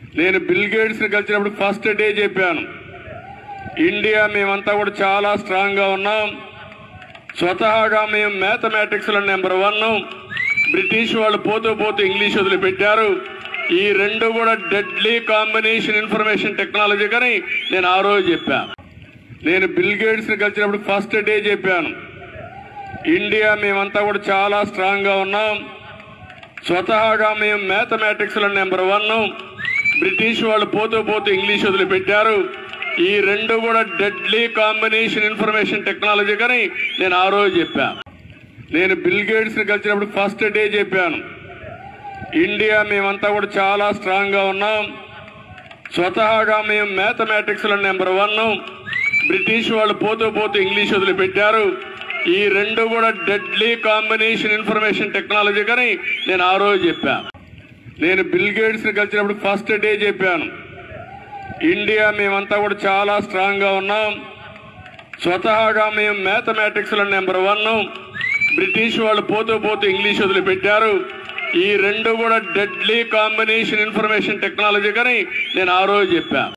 నేను bill gates ని కలిసినప్పుడు ఫస్ట్ డే చెప్పాను ఇండియా మేమంతా కూడా చాలా స్ట్రాంగ్ గా ఉన్నాం స్వతహాగా మేము మ్యాథమెటిక్స్ లో నెంబర్ వన్ బ్రిటిష్ వాళ్ళు పోతూ పోతూ ఇంగ్లీష్ వదిలిపెట్టారు ఈ రెండు కూడా డెడ్లీ కాంబినేషన్ ఇన్ఫర్మేషన్ టెక్నాలజీ కానీ నేను ఆ రోజు చెప్పా నేను బిల్ గేట్స్ ని కలిసినప్పుడు ఫస్ట్ డే చెప్పాను ఇండియా మేమంతా కూడా చాలా స్ట్రాంగ్ గా ఉన్నాం స్వతహాగా మేము మ్యాథమెటిక్స్ లో నెంబర్ వన్ బ్రిటిష్ వాళ్ళు పోతూ పోతూ ఇంగ్లీష్ వదిలిపెట్టారు ఈ రెండు కూడా డెడ్లీ కాంబినేషన్ ఇన్ఫర్మేషన్ టెక్నాలజీ కానీ నేను ఆ రోజు చెప్పా నేను బిల్ గేట్స్ ని కలిసినప్పుడు ఫస్ట్ డే చెప్పాను ఇండియా మేమంతా కూడా చాలా స్ట్రాంగ్ గా ఉన్నాం స్వతహాగా మేము మ్యాథమెటిక్స్ లో నెంబర్ వన్ బ్రిటిష్ వాళ్ళు పోతూ పోతూ ఇంగ్లీష్ వదిలిపెట్టారు ఈ రెండు కూడా డెడ్లీ కాంబినేషన్ ఇన్ఫర్మేషన్ టెక్నాలజీ కానీ నేను ఆ రోజు చెప్పా నేను బిల్ గేట్స్ ని కలిసినప్పుడు ఫస్ట్ డే చెప్పాను ఇండియా మేమంతా కూడా చాలా స్ట్రాంగ్ గా ఉన్నాం స్వతహాగా మేము మ్యాథమెటిక్స్ లో నెంబర్ వన్ బ్రిటిష్ వాళ్ళు పోతూ పోతూ ఇంగ్లీష్ వదిలిపెట్టారు ఈ రెండు కూడా డెడ్లీ కాంబినేషన్ ఇన్ఫర్మేషన్ టెక్నాలజీ కానీ నేను ఆ రోజు చెప్పా